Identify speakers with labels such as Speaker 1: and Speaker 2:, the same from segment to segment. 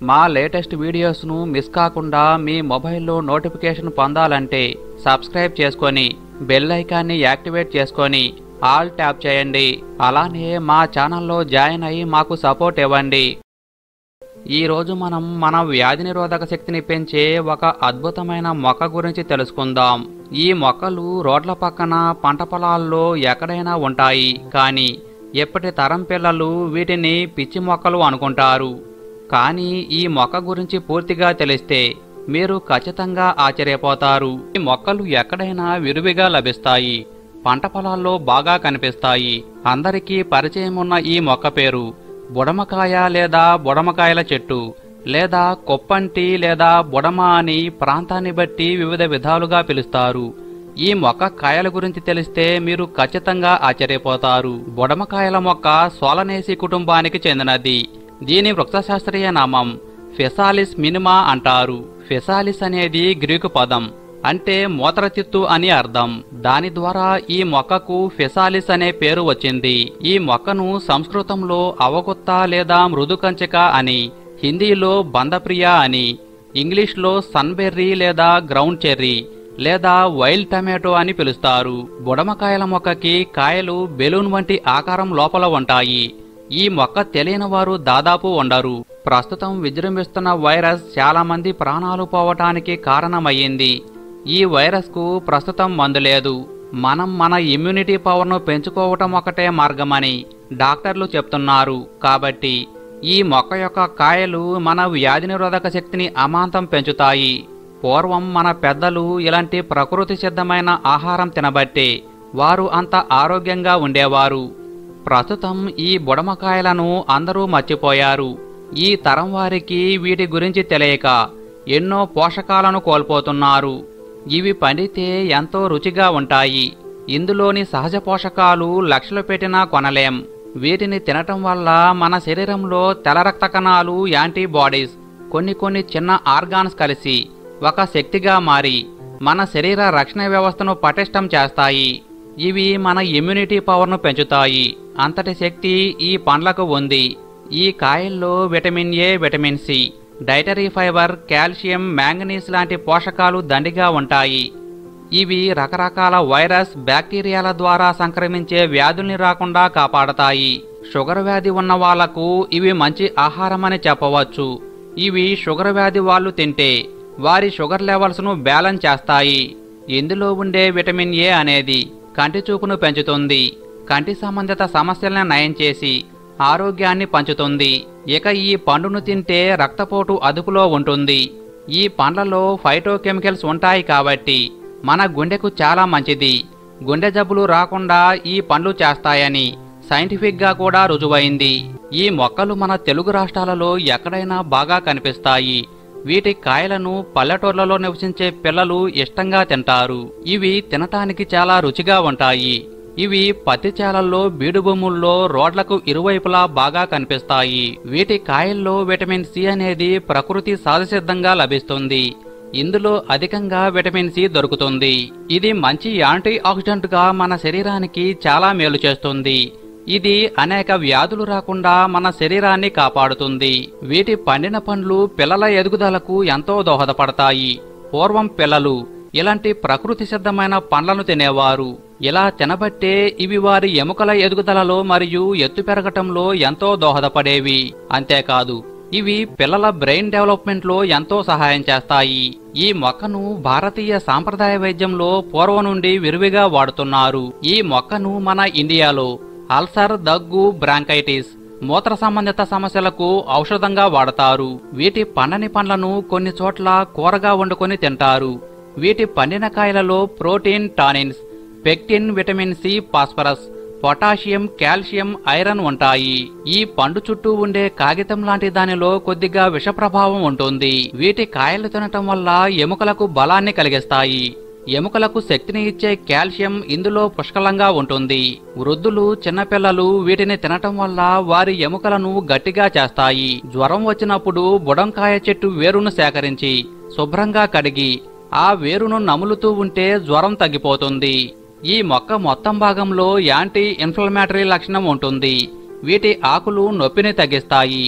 Speaker 1: మా latest వీడియోస్ను miss కాకుండా మీ మొబైల్లో నోటిఫికేషన్ పొందాలంటే సబ్స్క్రైబ్ చేసుకొని బెల్ ఐకాన్ని యాక్టివేట్ చేసుకొని ఆల్ ట్యాప్ చేయండి అలానే మా ఛానల్లో జాయిన్ అయ్యి మాకు సపోర్ట్ ఇవ్వండి ఈ రోజు మనం మన వ్యాధి నిరోధక శక్తిని పెంచే ఒక అద్భుతమైన మొక్క గురించి తెలుసుకుందాం ఈ మొక్కలు రోడ్ల పక్కన పంట పొలాల్లో ఎక్కడైనా ఉంటాయి కానీ ఎప్పటి తరం పిల్లలు వీటిని పిచ్చి మొక్కలు అనుకుంటారు కానీ ఈ మొక్క గురించి పూర్తిగా తెలిస్తే మీరు ఖచ్చితంగా ఆశ్చర్యపోతారు ఈ మొక్కలు ఎక్కడైనా విరివిగా లభిస్తాయి పంట పొలాల్లో బాగా కనిపిస్తాయి అందరికీ పరిచయం ఉన్న ఈ మొక్క పేరు బుడమకాయ లేదా బుడమకాయల చెట్టు లేదా కొప్పంటి లేదా బుడమ అని ప్రాంతాన్ని బట్టి వివిధ విధాలుగా పిలుస్తారు ఈ మొక్క కాయల గురించి తెలిస్తే మీరు ఖచ్చితంగా ఆశ్చర్యపోతారు బుడమకాయల మొక్క సోలనేసి కుటుంబానికి చెందినది దీని వృక్షశాస్త్రీయ నామం ఫెసాలిస్ మినిమా అంటారు ఫెసాలిస్ అనేది గ్రీకు పదం అంటే మూత్రతిత్తు అని అర్థం దాని ద్వారా ఈ మొక్కకు ఫెసాలిస్ అనే పేరు వచ్చింది ఈ మొక్కను సంస్కృతంలో అవగుత్త లేదా మృదుకంచిక అని హిందీలో బందప్రియ అని ఇంగ్లీష్లో సన్బెర్రీ లేదా గ్రౌండ్ చెర్రీ లేదా వైల్డ్ టమాటో అని పిలుస్తారు బుడమకాయల మొక్కకి కాయలు బెలూన్ వంటి ఆకారం లోపల ఉంటాయి ఈ మొక్క తెలియని వారు దాదాపు ఉండరు ప్రస్తుతం విజృంభిస్తున్న వైరస్ చాలా మంది ప్రాణాలు పోవటానికి కారణమయ్యింది ఈ వైరస్కు ప్రస్తుతం మందు లేదు మనం మన ఇమ్యూనిటీ పవర్ను పెంచుకోవటం ఒకటే మార్గమని డాక్టర్లు చెప్తున్నారు కాబట్టి ఈ మొక్క యొక్క కాయలు మన వ్యాధి నిరోధక శక్తిని అమాంతం పెంచుతాయి పూర్వం మన పెద్దలు ఇలాంటి ప్రకృతి సిద్ధమైన ఆహారం తినబట్టే వారు అంత ఆరోగ్యంగా ఉండేవారు ప్రస్తుతం ఈ బుడమకాయలను అందరూ మర్చిపోయారు ఈ తరం వారికి వీటి గురించి తెలియక ఎన్నో పోషకాలను కోల్పోతున్నారు ఇవి పండితే ఎంతో రుచిగా ఉంటాయి ఇందులోని సహజ పోషకాలు లక్షలు పెట్టినా కొనలేం వీటిని తినటం వల్ల మన శరీరంలో తెల్ల రక్త కణాలు యాంటీబాడీస్ కొన్ని కొన్ని చిన్న ఆర్గాన్స్ కలిసి ఒక శక్తిగా మారి మన శరీర రక్షణ వ్యవస్థను పటిష్టం చేస్తాయి ఇవి మన ఇమ్యూనిటీ పవర్ను పెంచుతాయి అంతటి శక్తి ఈ పండ్లకు ఉంది ఈ కాయల్లో vitamin A vitamin C dietary fibre calcium manganese లాంటి పోషకాలు దండిగా ఉంటాయి ఇవి రకరకాల వైరస్ బ్యాక్టీరియాల ద్వారా సంక్రమించే వ్యాధుల్ని రాకుండా కాపాడతాయి షుగర్ వ్యాధి ఉన్న వాళ్లకు ఇవి మంచి ఆహారమని చెప్పవచ్చు ఇవి షుగర్ వ్యాధి వాళ్ళు తింటే వారి షుగర్ లెవెల్స్ను బ్యాలెన్స్ చేస్తాయి ఇందులో ఉండే విటమిన్ ఏ అనేది కంటి చూపును పెంచుతుంది కంటి సంబంధిత సమస్యలను నయం చేసి ఆరోగ్యాన్ని పంచుతుంది ఇక ఈ పండును తింటే రక్తపోటు అదుపులో ఉంటుంది ఈ పండ్లలో ఫైటోకెమికల్స్ ఉంటాయి కాబట్టి మన గుండెకు చాలా మంచిది గుండె జబ్బులు రాకుండా ఈ పండ్లు చేస్తాయని సైంటిఫిక్గా కూడా రుజువైంది ఈ మొక్కలు మన తెలుగు రాష్ట్రాలలో ఎక్కడైనా బాగా కనిపిస్తాయి వీటి కాయలను పల్లెటూర్లలో నివసించే పిల్లలు ఇష్టంగా తింటారు ఇవి తినటానికి చాలా రుచిగా ఉంటాయి ఇవి పత్తి చేలల్లో బీడు భూముల్లో రోడ్లకు ఇరువైపులా బాగా కనిపిస్తాయి వీటి కాయల్లో విటమిన్ సి అనేది ప్రకృతి సహజసిద్ధంగా లభిస్తుంది ఇందులో అధికంగా విటమిన్ సి దొరుకుతుంది ఇది మంచి యాంటీ ఆక్సిడెంట్ గా మన శరీరానికి చాలా మేలు చేస్తుంది ఇది అనేక వ్యాధులు రాకుండా మన శరీరాన్ని కాపాడుతుంది వీటి పండిన పండ్లు పిల్లల ఎదుగుదలకు ఎంతో దోహదపడతాయి పూర్వం పిల్లలు ఇలాంటి ప్రకృతి సిద్ధమైన పండ్లను తినేవారు ఇలా తినబట్టే ఇవి వారి ఎముకల ఎదుగుదలలో మరియు ఎత్తు పెరగటంలో ఎంతో దోహదపడేవి అంతేకాదు ఇవి పిల్లల బ్రెయిన్ డెవలప్మెంట్ లో ఎంతో సహాయం చేస్తాయి ఈ మొక్కను భారతీయ సాంప్రదాయ వైద్యంలో పూర్వం నుండి విరివిగా వాడుతున్నారు ఈ మొక్కను మన ఇండియాలో అల్సర్ దగ్గు బ్రాంకైటిస్ మూత్ర సంబంధిత సమస్యలకు ఔషధంగా వాడతారు వీటి పండని పండ్లను కొన్ని చోట్ల కూరగా వండుకొని తింటారు వీటి పండిన కాయలలో protein tannins pectin vitamin C phosphorus potassium calcium iron ఉంటాయి ఈ పండు చుట్టూ ఉండే కాగితం లాంటి దానిలో కొద్దిగా విష ప్రభావం ఉంటుంది వీటి కాయలు తినటం వల్ల ఎముకలకు బలాన్ని కలిగిస్తాయి ఎముకలకు శక్తిని ఇచ్చే కాల్షియం ఇందులో పుష్కలంగా ఉంటుంది వృద్ధులు చిన్నపిల్లలు వీటిని తినటం వల్ల వారి ఎముకలను గట్టిగా చేస్తాయి జ్వరం వచ్చినప్పుడు బుడంకాయ చెట్టు వేరును సేకరించి శుభ్రంగా కడిగి ఆ వేరును నములుతూ ఉంటే జ్వరం తగ్గిపోతుంది ఈ మొక్క మొత్తం భాగంలో యాంటీ ఇన్ఫ్లమేటరీ లక్షణం ఉంటుంది వీటి ఆకులు నొప్పిని తగ్గిస్తాయి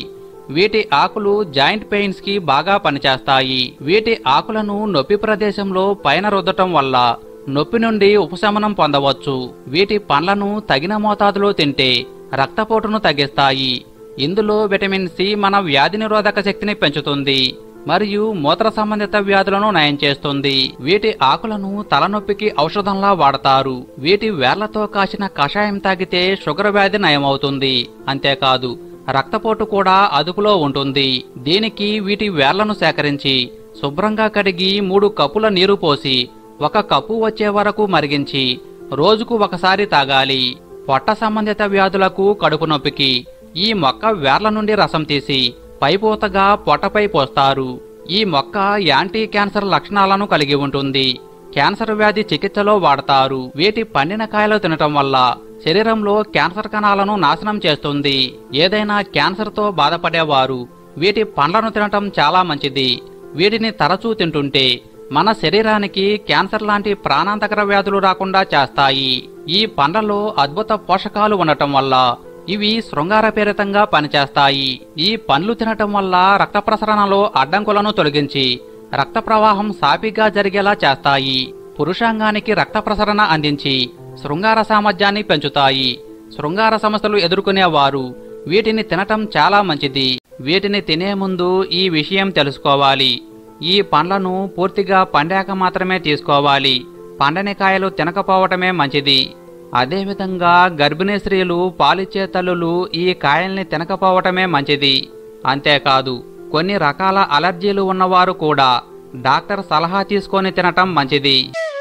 Speaker 1: వీటి ఆకులు జాయింట్ పెయిన్స్ కి బాగా పనిచేస్తాయి వీటి ఆకులను నొప్పి ప్రదేశంలో పైన రుద్దటం వల్ల నొప్పి నుండి ఉపశమనం పొందవచ్చు వీటి పండ్లను తగిన మోతాదులో తింటే రక్తపోటును తగ్గిస్తాయి ఇందులో విటమిన్ సి మన వ్యాధి నిరోధక శక్తిని పెంచుతుంది మరియు మూత్ర సంబంధిత వ్యాధులను నయం చేస్తుంది వీటి ఆకులను తలనొప్పికి ఔషధంలా వాడతారు వీటి వేర్లతో కాసిన కషాయం తాగితే షుగర్ వ్యాధి నయమవుతుంది అంతేకాదు రక్తపోటు కూడా అదుపులో ఉంటుంది దీనికి వీటి వేర్లను సేకరించి శుభ్రంగా కడిగి మూడు కప్పుల నీరు పోసి ఒక కప్పు వచ్చే వరకు మరిగించి రోజుకు ఒకసారి తాగాలి పొట్ట సంబంధిత వ్యాధులకు కడుపు నొప్పికి ఈ మొక్క వేర్ల నుండి రసం తీసి పైపోతగా పొట్టపై పోస్తారు ఈ మొక్క యాంటీ క్యాన్సర్ లక్షణాలను కలిగి ఉంటుంది క్యాన్సర్ వ్యాధి చికిత్సలో వాడతారు వీటి పండిన కాయలు తినటం వల్ల శరీరంలో క్యాన్సర్ కణాలను నాశనం చేస్తుంది ఏదైనా క్యాన్సర్తో బాధపడేవారు వీటి పండ్లను తినటం చాలా మంచిది వీటిని తరచూ తింటుంటే మన శరీరానికి క్యాన్సర్ లాంటి ప్రాణాంతకర వ్యాధులు రాకుండా చేస్తాయి ఈ పండ్లలో అద్భుత పోషకాలు ఉండటం వల్ల ఇవి శృంగారపేరితంగా పనిచేస్తాయి ఈ పండ్లు తినటం వల్ల రక్త ప్రసరణలో అడ్డంకులను తొలగించి రక్త ప్రవాహం సాపిగా జరిగేలా చేస్తాయి పురుషాంగానికి రక్త ప్రసరణ అందించి శృంగార సామర్థ్యాన్ని పెంచుతాయి శృంగార సమస్యలు ఎదుర్కొనేవారు వీటిని తినటం చాలా మంచిది వీటిని తినే ముందు ఈ విషయం తెలుసుకోవాలి ఈ పండ్లను పూర్తిగా పండాక మాత్రమే తీసుకోవాలి పండని కాయలు తినకపోవటమే మంచిది అదేవిధంగా గర్భిణీ స్త్రీలు పాలిచ్చే తల్లులు ఈ కాయల్ని తినకపోవటమే మంచిది అంతేకాదు కొన్ని రకాల అలర్జీలు ఉన్నవారు కూడా డాక్టర్ సలహా తీసుకొని తినటం మంచిది